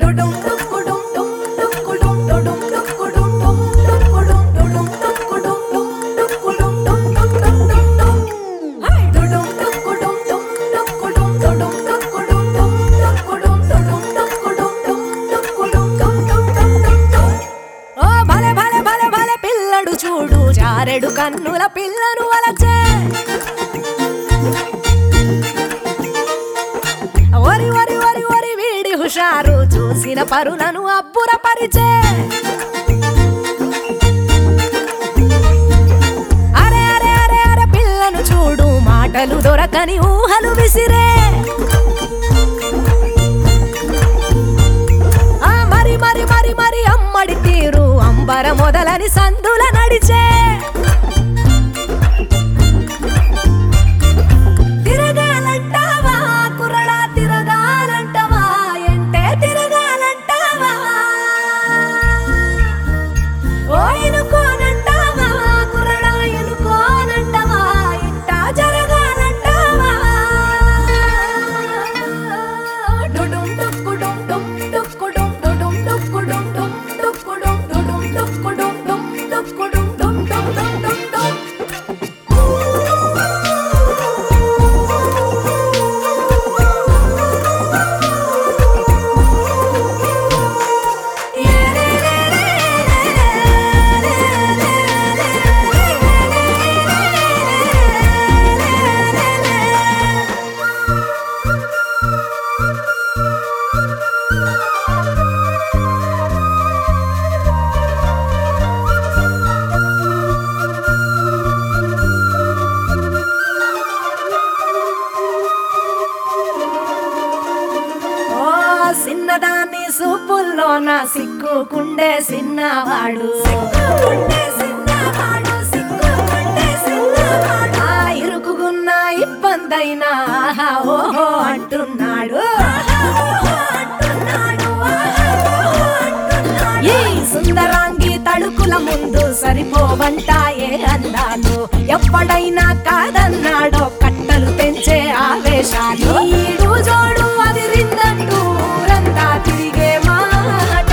డుడుం డుక్కుడుం డుం డుక్కుడుం డుడుం డుక్కుడుం డుం డుక్కుడుం డుడుం డుక్కుడుం డుం డుక్కుడుం డుం డుం డుం డుం డుం. High! డుడుం డుక్కుడుం డుం డుక్కుడుం డుడుం డుక్కుడుం డుం డుక్కుడుం డుడుం డుక్కుడుం డుం డుక్కుడుం డుం డుం డుం డుం డుం. ఓ భలే భలే భలే భలే పిల్లడు చూడు జారెడు కన్నుల పిల్లను వలచే వరి వరి వరి వరి వీడి హుషారు చూసిన పరులను అబ్బుర పరిచే అరే అరే అరే అరే పిల్లను చూడు మాటలు దొరకని ఊహలు విసిరే ఆ మరి మరి మరి మరి అమ్మడి తీరు అంబర మొదలని సందుల నడిచే తిరగాలంటావా కుర్రడా తిరగాలంటావా ఎంటే తిరగాలంటావా ఓ ఎనుకోనంటావా కుర్రడా ఎనుకోనంటావా ఇట్టా జరగాలంటావా డుడుం డుక్కుడుం డుం డుక్కుడుం డుడుం డుక్కుడుం డుం డుక్కుడుం డుడుం డుక్కుడుం డుం డుక్కుడుం డుం డుం డుం డుం డుం. ఓ సిన్నదాన్ని సూపుల్లో నా సిక్కుకుండే సిన్నవాడు ఆ ఇరుకుగున్న ఇబ్బందైనా ఆహా ఓహో అంటున్నాడు ఈ సుందరాంగి తడుకుల ముందు సరిపోవంటాయే అందాలు ఎప్పుడైనా కాదన్నాడో కట్టలు పెంచే ఆవేశాలు ఈడు జోడు అది రిందంటూ ఊరంతా తిరిగే మాట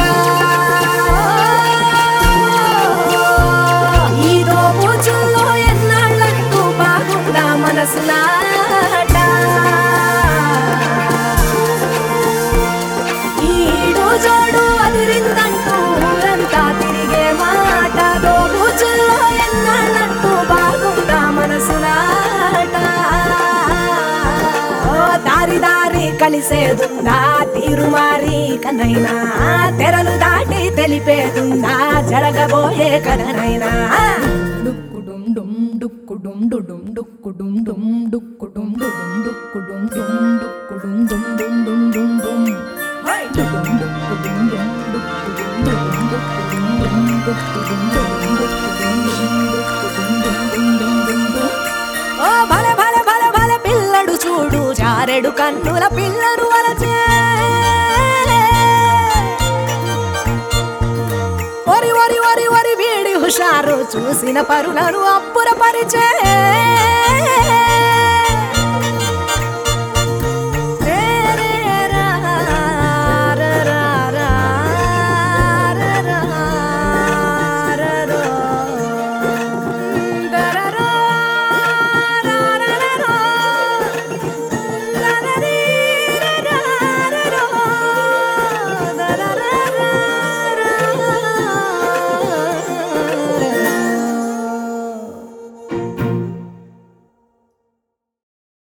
ఈ దోబూచుల్లో ఎన్నాళ్ళంటూ బాగుందా మనసులాట ఈడు జోడు అదిరిందంటూ ఊరంతా తిరిగే మాట దోబూచుల్లో ఎన్నాళ్ళంటూ బాగుందా మనసులాట ఓ దారి దారి కలిసేదుందా తీరు మారి కనైనా తెరలు దాటి తెలిపేదుందా జరగబోయే కథనైనా డుక్కుడుం డుం డుక్కుడుం డుడుం డుక్కుడుం డుం డుక్కుడుం డుడుం డుక్కుడుం డుం డుక్కుడుం డుం డుం డుం డుం డుం డుడుం డుక్కుడుం డుం డుక్కుడుం డుడుం డుక్కుడుం డుం డుక్కుడుం డుడుం డుక్కుడుం డుం డుక్కుడుం డుం డుం డుం డుం డుం ఓ భలే భలే భలే భలే పిల్లడు చూడు జారెడు కన్నుల పిల్లడు వలచే ఒరి ఒరి ఒరి ఒరి వీడి హుషారు చూసిన పరులను అప్పుర పరిచే